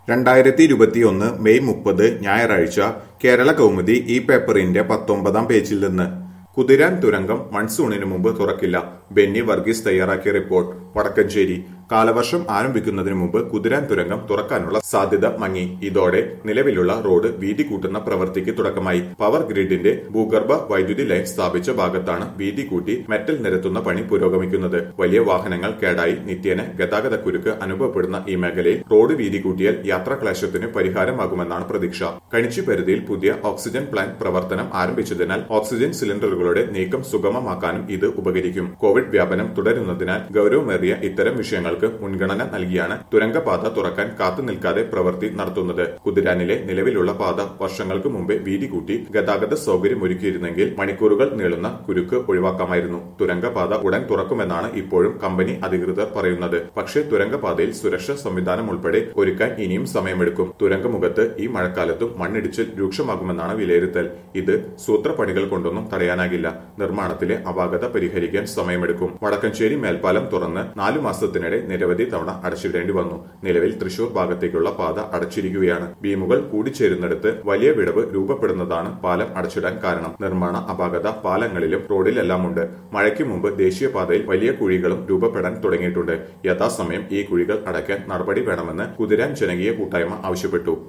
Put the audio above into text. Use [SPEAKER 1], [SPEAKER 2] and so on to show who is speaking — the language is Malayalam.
[SPEAKER 1] രണ്ടായിരത്തി ഇരുപത്തിയൊന്ന് മെയ് മുപ്പത് ഞായറാഴ്ച കേരള കൗമുദി ഈ പേപ്പറിന്റെ പത്തൊമ്പതാം പേജിൽ നിന്ന് കുതിരാൻ തുരങ്കം മൺസൂണിന് മുമ്പ് തുറക്കില്ല ബെന്നി വർഗീസ് തയ്യാറാക്കിയ റിപ്പോർട്ട് വടക്കഞ്ചേരി കാലവർഷം ആരംഭിക്കുന്നതിന് മുമ്പ് കുതിരാൻ തുരങ്കം തുറക്കാനുള്ള സാധ്യത മങ്ങി ഇതോടെ നിലവിലുള്ള റോഡ് വീതി കൂട്ടുന്ന പ്രവൃത്തിക്ക് തുടക്കമായി പവർ ഗ്രിഡിന്റെ ഭൂഗർഭ വൈദ്യുതി ലൈൻ സ്ഥാപിച്ച ഭാഗത്താണ് വീതി കൂട്ടി മെറ്റൽ നിരത്തുന്ന പണി പുരോഗമിക്കുന്നത് വലിയ വാഹനങ്ങൾ കേടായി നിത്യേന ഗതാഗത കുരുക്ക് അനുഭവപ്പെടുന്ന ഈ മേഖലയിൽ റോഡ് വീതി കൂട്ടിയാൽ യാത്രാക്ലേശത്തിന് പരിഹാരമാകുമെന്നാണ് പ്രതീക്ഷ കണിച്ചി പരിധിയിൽ പുതിയ ഓക്സിജൻ പ്ലാന്റ് പ്രവർത്തനം ആരംഭിച്ചതിനാൽ ഓക്സിജൻ സിലിണ്ടറുകളുടെ നീക്കം സുഗമമാക്കാനും ഇത് ഉപകരിക്കും കോവിഡ് വ്യാപനം തുടരുന്നതിനാൽ ഗൌരവമേറിയ ഇത്തരം വിഷയങ്ങൾക്ക് മുൻഗണന നൽകിയാണ് തുരങ്കപാത തുറക്കാൻ കാത്തു നിൽക്കാതെ പ്രവൃത്തി നടത്തുന്നത് കുതിരാനിലെ നിലവിലുള്ള പാത വർഷങ്ങൾക്ക് മുമ്പേ വീതി കൂട്ടി ഗതാഗത സൗകര്യമൊരുക്കിയിരുന്നെങ്കിൽ മണിക്കൂറുകൾ നീളുന്ന കുരുക്ക് ഒഴിവാക്കാമായിരുന്നു തുരങ്കപാത ഉടൻ തുറക്കുമെന്നാണ് ഇപ്പോഴും കമ്പനി അധികൃതർ പറയുന്നത് പക്ഷേ തുരങ്കപാതയിൽ സുരക്ഷാ സംവിധാനം ഉൾപ്പെടെ ഒരുക്കാൻ ഇനിയും സമയമെടുക്കും തുരങ്കമുഖത്ത് ഈ മഴക്കാലത്തും മണ്ണിടിച്ചിൽ രൂക്ഷമാകുമെന്നാണ് വിലയിരുത്തൽ ഇത് സൂത്രപ്പണികൾ കൊണ്ടൊന്നും തടയാനാകില്ല നിർമ്മാണത്തിലെ അപാകത പരിഹരിക്കാൻ സമയമെടുക്കും വടക്കഞ്ചേരി മേൽപ്പാലം തുറന്ന് നാലു മാസത്തിനിടെ നിരവധി തവണ അടച്ചിടേണ്ടി വന്നു നിലവിൽ തൃശൂർ ഭാഗത്തേക്കുള്ള പാത അടച്ചിരിക്കുകയാണ് ബീമുകൾ കൂടിച്ചേരുന്നിടത്ത് വലിയ വിടവ് രൂപപ്പെടുന്നതാണ് പാലം അടച്ചിടാൻ കാരണം നിർമ്മാണ അപാകത പാലങ്ങളിലും റോഡിലെല്ലാം ഉണ്ട് മഴയ്ക്ക് മുമ്പ് ദേശീയപാതയിൽ വലിയ കുഴികളും രൂപപ്പെടാൻ തുടങ്ങിയിട്ടുണ്ട് യഥാസമയം ഈ കുഴികൾ അടയ്ക്കാൻ നടപടി വേണമെന്ന് കുതിരാൻ ജനകീയ കൂട്ടായ്മ ആവശ്യപ്പെട്ടു